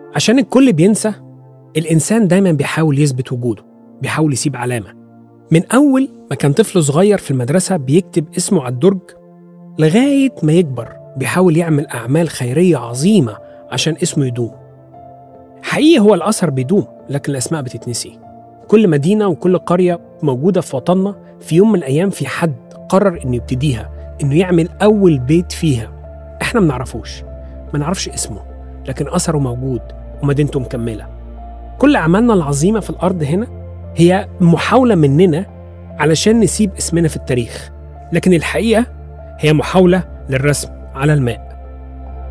عشان الكل بينسى الإنسان دايما بيحاول يثبت وجوده بيحاول يسيب علامة من أول ما كان طفل صغير في المدرسة بيكتب اسمه على الدرج لغاية ما يكبر بيحاول يعمل أعمال خيرية عظيمة عشان اسمه يدوم حقيقي هو الأثر بيدوم لكن الأسماء بتتنسي كل مدينة وكل قرية موجودة في وطننا في يوم من الأيام في حد قرر إنه يبتديها إنه يعمل أول بيت فيها إحنا ما نعرفوش ما نعرفش اسمه لكن أثره موجود ومدينته مكملة كل أعمالنا العظيمة في الأرض هنا هي محاولة مننا علشان نسيب اسمنا في التاريخ لكن الحقيقة هي محاولة للرسم على الماء